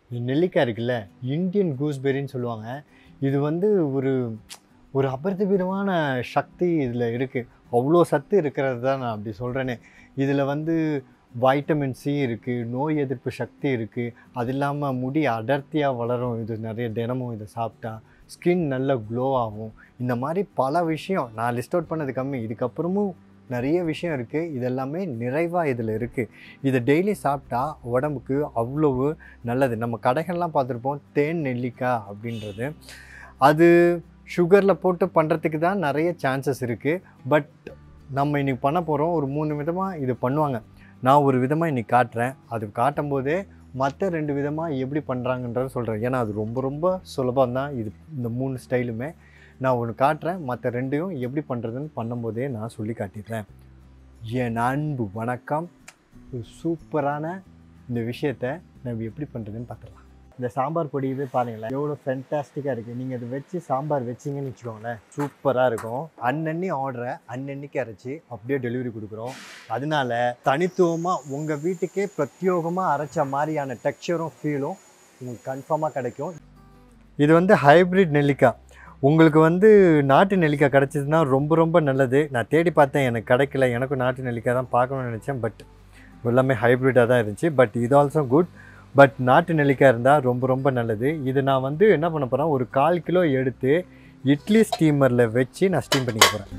இந்த நெல்லிக்காய் இருக்குல்ல இந்தியன் கூஸ்பெரின்னு சொல்லுவாங்க இது வந்து ஒரு ஒரு அபரிதவிதமான சக்தி இதில் இருக்குது அவ்வளோ சத்து இருக்கிறது தான் நான் அப்படி சொல்கிறேனே இதில் வந்து வைட்டமின் சி இருக்குது நோய் எதிர்ப்பு சக்தி இருக்குது அது இல்லாமல் முடி அடர்த்தியாக வளரும் இது நிறைய தினமும் இதை சாப்பிட்டா ஸ்கின் நல்ல க்ளோ ஆகும் இந்த மாதிரி பல விஷயம் நான் லிஸ்ட் அவுட் பண்ணது கம்மி இதுக்கப்புறமும் நிறைய விஷயம் இருக்குது இதெல்லாமே நிறைவாக இதில் இருக்குது இதை டெய்லி சாப்பிட்டா உடம்புக்கு அவ்வளவு நல்லது நம்ம கடைகள்லாம் பார்த்துருப்போம் தேன் நெல்லிக்காய் அப்படின்றது அது சுகரில் போட்டு பண்ணுறதுக்கு தான் நிறைய சான்சஸ் இருக்குது பட் நம்ம இன்னைக்கு பண்ண போகிறோம் ஒரு மூணு விதமாக இது பண்ணுவாங்க நான் ஒரு விதமாக இன்னைக்கு காட்டுறேன் அது காட்டும் போதே மற்ற ரெண்டு விதமாக எப்படி பண்ணுறாங்கன்றத சொல்கிறேன் ஏன்னா அது ரொம்ப ரொம்ப சுலபம் தான் இது இந்த மூணு ஸ்டைலுமே நான் ஒன்று காட்டுறேன் மற்ற ரெண்டையும் எப்படி பண்ணுறதுன்னு பண்ணும்போதே நான் சொல்லி காட்டிடுறேன் என் அன்பு வணக்கம் ஒரு சூப்பரான இந்த விஷயத்தை நம்ம எப்படி பண்ணுறதுன்னு பார்த்துடலாம் இந்த சாம்பார் பொடியவே பாருங்களேன் எவ்வளோ ஃபென்டாஸ்டிக்காக இருக்குது நீங்கள் அதை வச்சு சாம்பார் வச்சிங்கன்னு வச்சுக்கோங்களேன் சூப்பராக இருக்கும் அன்னன்னி ஆர்டரை அன்னன்னைக்கு அரைச்சி அப்படியே டெலிவரி கொடுக்குறோம் அதனால தனித்துவமாக உங்கள் வீட்டுக்கே பிரத்யோகமாக அரைச்ச மாதிரியான டெக்ஸ்சரும் ஃபீலும் உங்களுக்கு கன்ஃபார்மாக கிடைக்கும் இது வந்து ஹைப்ரிட் நெல்லிக்காய் உங்களுக்கு வந்து நாட்டு நெல்லிக்காய் கிடச்சிதுன்னா ரொம்ப ரொம்ப நல்லது நான் தேடி பார்த்தேன் எனக்கு கிடைக்கல எனக்கும் நாட்டு நெல்லிக்காய் தான் பார்க்கணும்னு நினச்சேன் பட் எல்லாமே ஹைப்ரிட்டாக தான் இருந்துச்சு பட் இது ஆல்சோ குட் பட் நாட்டு நெல்லிக்காய் இருந்தால் ரொம்ப ரொம்ப நல்லது இது நான் வந்து என்ன பண்ண போகிறேன் ஒரு கால் கிலோ எடுத்து இட்லி ஸ்டீமரில் வச்சு நான் ஸ்டீம் பண்ணிக்க போகிறேன்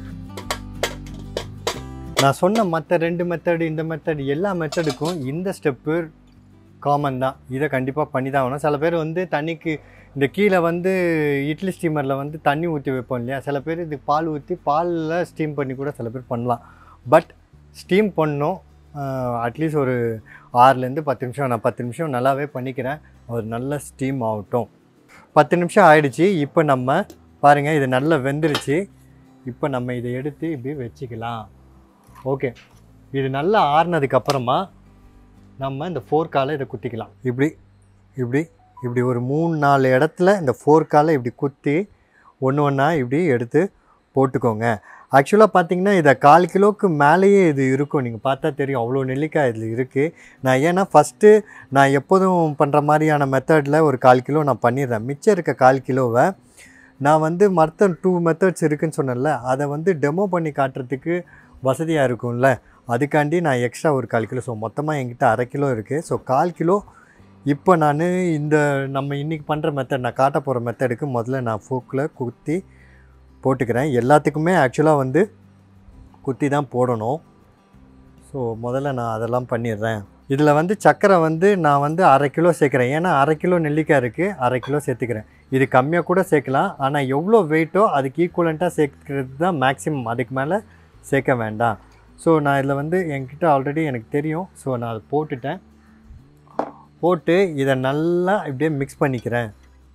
நான் சொன்ன மற்ற ரெண்டு மெத்தடு இந்த மெத்தட் எல்லா மெத்தடுக்கும் இந்த ஸ்டெப்பு காமன் தான் இதை கண்டிப்பாக பண்ணி தான் ஆகணும் சில பேர் வந்து தண்ணிக்கு இந்த கீழே வந்து இட்லி ஸ்டீமரில் வந்து தண்ணி ஊற்றி வைப்போம் இல்லையா சில பேர் இது பால் ஊற்றி பாலில் ஸ்டீம் பண்ணி கூட சில பேர் பண்ணலாம் பட் ஸ்டீம் பண்ணோம் அட்லீஸ்ட் ஒரு ஆறுலேருந்து பத்து நிமிஷம் நான் பத்து நிமிஷம் நல்லாவே பண்ணிக்கிறேன் ஒரு நல்ல ஸ்டீம் ஆகட்டும் பத்து நிமிஷம் ஆயிடுச்சு இப்போ நம்ம பாருங்கள் இது நல்லா வெந்துருச்சு இப்போ நம்ம இதை எடுத்து இப்படி வச்சுக்கலாம் ஓகே இது நல்லா ஆறுனதுக்கப்புறமா நம்ம இந்த ஃபோர்க்கால இதை குத்திக்கலாம் இப்படி இப்படி இப்படி ஒரு மூணு நாலு இடத்துல இந்த ஃபோர்க்கால இப்படி குத்தி ஒன்று ஒன்றா இப்படி எடுத்து போட்டுக்கோங்க ஆக்சுவலாக பார்த்தீங்கன்னா இதை கால் கிலோவுக்கு மேலேயே இது இருக்கும் நீங்கள் பார்த்தா தெரியும் அவ்வளோ நெல்லிக்காய் இதில் இருக்குது நான் ஏன்னா ஃபஸ்ட்டு நான் எப்போதும் பண்ணுற மாதிரியான மெத்தடில் ஒரு கால் கிலோ நான் பண்ணிடுறேன் மிச்சம் இருக்க கால் கிலோவை நான் வந்து மற்ற டூ மெத்தட்ஸ் இருக்குன்னு சொன்னேன்ல அதை வந்து டெமோ பண்ணி காட்டுறதுக்கு வசதியாக இருக்கும்ல அதுக்காண்டி நான் எக்ஸ்ட்ரா ஒரு கால் கிலோ ஸோ மொத்தமாக என்கிட்ட அரை கிலோ இருக்குது ஸோ கால் கிலோ இப்போ நான் இந்த நம்ம இன்றைக்கி பண்ணுற மெத்தட் நான் காட்ட போகிற மெத்தடுக்கு முதல்ல நான் ஃபோக்கில் குத்தி போட்டுக்கிறேன் எல்லாத்துக்குமே ஆக்சுவலாக வந்து குத்தி தான் போடணும் ஸோ முதல்ல நான் அதெல்லாம் பண்ணிடுறேன் இதில் வந்து சர்க்கரை வந்து நான் வந்து அரை கிலோ சேர்க்குறேன் ஏன்னா அரை கிலோ நெல்லிக்காய் இருக்குது அரை கிலோ சேர்த்துக்கிறேன் இது கம்மியாக கூட சேர்க்கலாம் ஆனால் எவ்வளோ வெயிட்டோ அதுக்கு ஈக்குவலண்ட்டாக சேர்க்கறது தான் மேக்ஸிமம் அதுக்கு மேலே சேர்க்க வேண்டாம் ஸோ நான் இதில் வந்து என்கிட்ட ஆல்ரெடி எனக்கு தெரியும் ஸோ நான் அதை போட்டுட்டேன் போட்டு இதை நல்லா இப்படியே மிக்ஸ் பண்ணிக்கிறேன்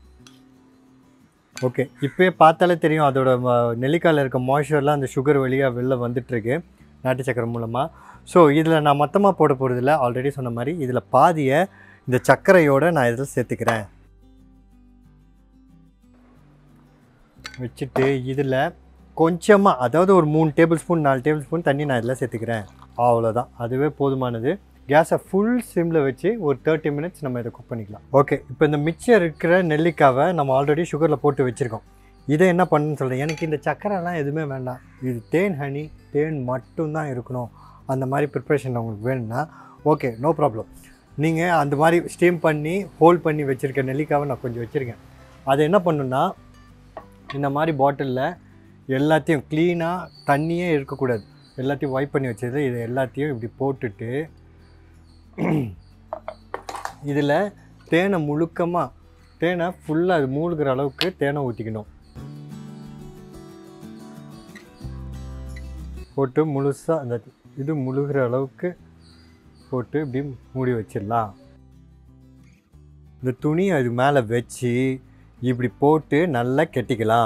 ஓகே இப்போயே பார்த்தாலே தெரியும் அதோட ம- நெல்லிக்காயில் இருக்க மாய்ஸ்சர்லாம் அந்த சுகர் வழியாக வெளில வந்துட்டுருக்கு நாட்டு சக்கரை மூலமாக ஸோ இதில் நான் மொத்தமாக போட போகிறதில்ல ஆல்ரெடி சொன்ன மாதிரி இதில் பாதியை இந்த சர்க்கரையோட நான் இதில் சேர்த்துக்கிறேன் வச்சுட்டு இதில் கொஞ்சமாக அதாவது ஒரு மூணு டேபிள் ஸ்பூன் நாலு டேபிள் ஸ்பூன் தண்ணி நான் இதில் சேர்த்துக்கிறேன் அவ்வளோதான் அதுவே போதுமானது கேஸை ஃபுல் சிம்மில் வச்சு ஒரு தேர்ட்டி மினிட்ஸ் நம்ம இதை குக் பண்ணிக்கலாம் ஓகே இப்போ இந்த மிச்சம் இருக்கிற நெல்லிக்காவை நம்ம ஆல்ரெடி சுகரில் போட்டு வச்சுருக்கோம் இதை என்ன பண்ணுன்னு சொல்கிறேன் எனக்கு இந்த சக்கரைலாம் எதுவுமே வேண்டாம் இது தேன் ஹனி தேன் மட்டும்தான் இருக்கணும் அந்த மாதிரி ப்ரிப்ரேஷன் உங்களுக்கு வேணும்னா ஓகே நோ ப்ராப்ளம் நீங்கள் அந்த மாதிரி ஸ்டீம் பண்ணி ஹோல்ட் பண்ணி வச்சுருக்க நெல்லிக்காவை நான் கொஞ்சம் வச்சுருக்கேன் அதை என்ன பண்ணுன்னா இந்த மாதிரி பாட்டிலில் எல்லாத்தையும் க்ளீனாக தண்ணியே இருக்கக்கூடாது எல்லாத்தையும் வைப் பண்ணி வச்சது இது எல்லாத்தையும் இப்படி போட்டுட்டு இதில் தேனை முழுக்கமாக தேனை ஃபுல்லாக அது மூழ்கிற அளவுக்கு தேனை ஊற்றிக்கணும் போட்டு முழுசாக அந்த இது முழுகிற அளவுக்கு போட்டு இப்படி மூடி வச்சிடலாம் இந்த துணி அது மேலே வச்சு இப்படி போட்டு நல்லா கெட்டிக்கலாம்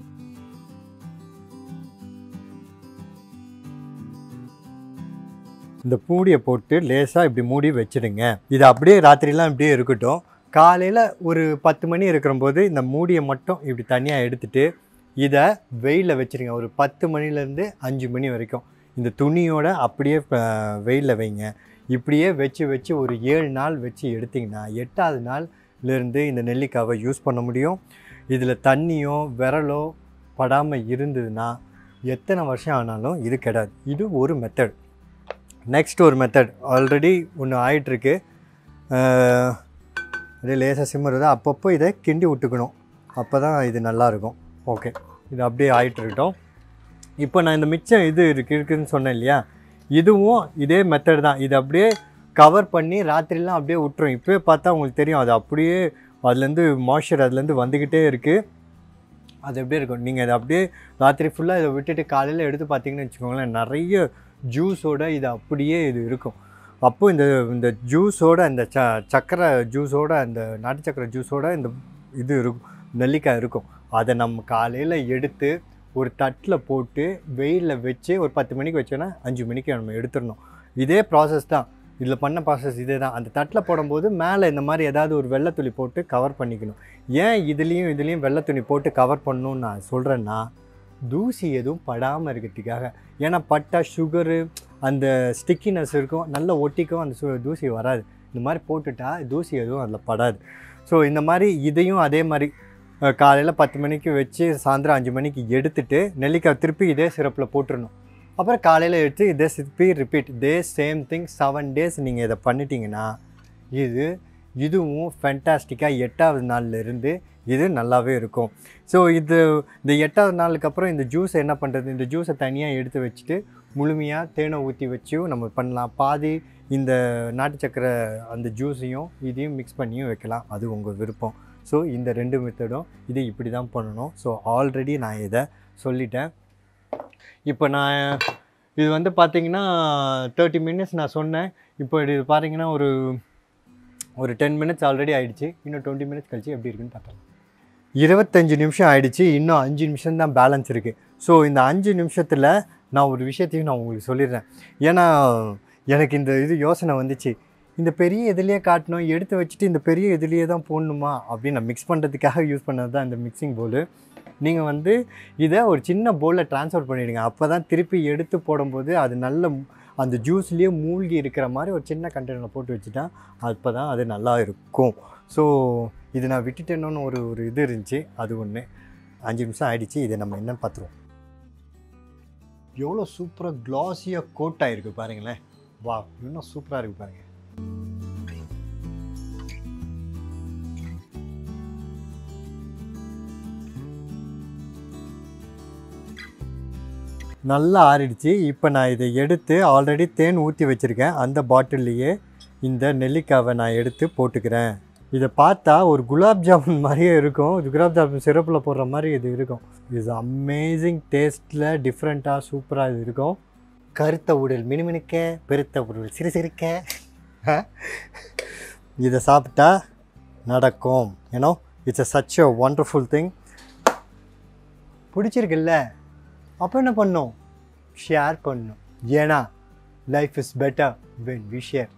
இந்த மூடியை போட்டு லேசாக இப்படி மூடி வச்சிடுங்க இது அப்படியே ராத்திரிலாம் இப்படியே இருக்கட்டும் காலையில் ஒரு பத்து மணி இருக்கிறம்போது இந்த மூடியை மட்டும் இப்படி தனியாக எடுத்துட்டு இதை வெயிலில் வச்சிருங்க ஒரு பத்து மணிலேருந்து அஞ்சு மணி வரைக்கும் இந்த துணியோட அப்படியே வெயிலில் வைங்க இப்படியே வச்சு வச்சு ஒரு ஏழு நாள் வச்சு எடுத்திங்கன்னா எட்டாவது நாள் இருந்து இந்த நெல்லிக்காவை யூஸ் பண்ண முடியும் இதில் தண்ணியோ விரலோ படாமல் இருந்ததுன்னா எத்தனை வருஷம் ஆனாலும் இது கெடாது இது ஒரு மெத்தட் நெக்ஸ்ட் ஒரு மெத்தட் ஆல்ரெடி ஒன்று ஆயிட்டுருக்கு அப்படியே லேசாக சிம்மருது அப்பப்போ இதை கிண்டி விட்டுக்கணும் அப்போ தான் இது நல்லாயிருக்கும் ஓகே இது அப்படியே ஆயிட்டு இருக்கட்டும் இப்போ நான் இந்த மிச்சம் இது இருக்கு இருக்குதுன்னு சொன்னேன் இல்லையா இதுவும் இதே மெத்தட் தான் இது அப்படியே கவர் பண்ணி ராத்திரிலாம் அப்படியே விட்டுரும் இப்போயே பார்த்தா உங்களுக்கு தெரியும் அது அப்படியே அதுலேருந்து மாய்ஸ்சர் அதுலேருந்து வந்துக்கிட்டே இருக்குது அது எப்படி இருக்கும் நீங்கள் அதை அப்படியே ராத்திரி ஃபுல்லாக இதை விட்டுட்டு காலையில் எடுத்து பார்த்தீங்கன்னு வச்சுக்கோங்களேன் நிறைய ஜூஸோட இது அப்படியே இது இருக்கும் அப்போ இந்த இந்த ஜூஸோட இந்த ச சக்கரை ஜூஸோட அந்த நாட்டு சக்கரை ஜூஸோட இந்த இது இருக்கும் நெல்லிக்காய் இருக்கும் அதை நம்ம காலையில் எடுத்து ஒரு தட்டில் போட்டு வெயிலில் வச்சு ஒரு பத்து மணிக்கு வச்சோன்னா அஞ்சு மணிக்கு நம்ம எடுத்துடணும் இதே ப்ராசஸ் தான் இதில் பண்ண ப்ராசஸ் இதே தான் அந்த தட்டில் போடும்போது மேலே இந்த மாதிரி ஏதாவது ஒரு வெள்ளை துணி போட்டு கவர் பண்ணிக்கணும் ஏன் இதுலேயும் இதுலேயும் வெள்ளை துணி போட்டு கவர் பண்ணணும்னு நான் சொல்கிறேன்னா தூசி எதுவும் படாமல் இருக்கிறதுக்காக ஏன்னா பட்டா சுகரு அந்த ஸ்டிக்கினஸ் இருக்கும் நல்லா ஒட்டிக்கும் அந்த சு தூசி வராது இந்த மாதிரி போட்டுட்டா தூசி எதுவும் அதில் படாது ஸோ இந்த மாதிரி இதையும் அதே மாதிரி காலையில் பத்து மணிக்கு வச்சு சாயந்தரம் அஞ்சு மணிக்கு எடுத்துட்டு நெல்லிக்காய் திருப்பி இதே சிரப்பில் போட்டுடணும் அப்புறம் காலையில் எடுத்து இதே திருப்பி ரிப்பீட் இதே சேம் திங் செவன் டேஸ் நீங்கள் இதை பண்ணிட்டீங்கன்னா இது இதுவும் ஃபென்டாஸ்டிக்காக எட்டாவது நாள்ல இருந்து இது நல்லாவே இருக்கும் ஸோ இது இந்த எட்டாவது நாளுக்கு அப்புறம் இந்த ஜூஸை என்ன பண்ணுறது இந்த ஜூஸை தனியாக எடுத்து வச்சுட்டு முழுமையாக தேனை ஊற்றி வச்சும் நம்ம பண்ணலாம் பாதி இந்த நாட்டு சக்கரை அந்த ஜூஸையும் இதையும் மிக்ஸ் பண்ணியும் வைக்கலாம் அது உங்கள் விருப்பம் ஸோ இந்த ரெண்டு மெத்தடும் இது இப்படி தான் பண்ணணும் ஸோ ஆல்ரெடி நான் இதை சொல்லிட்டேன் இப்போ நான் இது வந்து பார்த்தீங்கன்னா தேர்ட்டி மினிட்ஸ் நான் சொன்னேன் இப்போ இது பார்த்தீங்கன்னா ஒரு ஒரு டென் மினிட்ஸ் ஆல்ரெடி ஆயிடுச்சு இன்னும் டுவெண்ட்டி மினிட்ஸ் கழிச்சு எப்படி இருக்குன்னு பார்க்கலாம் இருபத்தஞ்சு நிமிஷம் ஆயிடுச்சு இன்னும் அஞ்சு நிமிஷம் தான் பேலன்ஸ் இருக்குது ஸோ இந்த அஞ்சு நிமிஷத்தில் நான் ஒரு விஷயத்தையும் நான் உங்களுக்கு சொல்லிடுறேன் ஏன்னா எனக்கு இந்த இது யோசனை வந்துச்சு இந்த பெரிய இதுலேயே காட்டணும் எடுத்து வச்சுட்டு இந்த பெரிய இதுலேயே தான் போடணுமா அப்படின்னு நான் மிக்ஸ் பண்ணுறதுக்காக யூஸ் பண்ணது தான் இந்த மிக்சிங் போல் நீங்கள் வந்து இதை ஒரு சின்ன பவுலில் ட்ரான்ஸ்ஃபர் பண்ணிவிடுங்க அப்போ தான் திருப்பி எடுத்து போடும்போது அது நல்ல அந்த ஜூஸ்லேயே மூழ்கி இருக்கிற மாதிரி ஒரு சின்ன கண்டெய்னரில் போட்டு வச்சுட்டா அப்போ தான் அது நல்லா இருக்கும் ஸோ இது நான் விட்டுட்டேன்னு ஒரு ஒரு இது இருந்துச்சு அது ஒன்று அஞ்சு நிமிஷம் ஆயிடுச்சு இதை நம்ம என்னன்னு பார்த்துருவோம் எவ்வளோ சூப்பராக க்ளாஸியாக கோட் ஆகிருக்கு பாருங்களேன் வா இன்னும் சூப்பராக இருக்குது பாருங்கள் நல்லா ஆறிடுச்சு இப்போ நான் இதை எடுத்து ஆல்ரெடி தேன் ஊற்றி வச்சுருக்கேன் அந்த பாட்டில்லையே இந்த நெல்லிக்காவை நான் எடுத்து போட்டுக்கிறேன் இதை பார்த்தா ஒரு குலாப் ஜாமுன் மாதிரியே இருக்கும் இது குலாப் ஜாமுன் சிறப்பில் போடுற மாதிரி இது இருக்கும் இது அமேசிங் டேஸ்ட்டில் டிஃப்ரெண்ட்டாக சூப்பராக இது இருக்கும் கருத்த உடல் மினுமினுக்க பெருத்த உடல் சிறு சிறுக்க இதை சாப்பிட்டா நடக்கும் ஏன்னோ it's a such a wonderful thing பிடிச்சிருக்குல்ல அப்போ என்ன பண்ணும் ஷேர் பண்ணும் ஏன்னா life is better when we share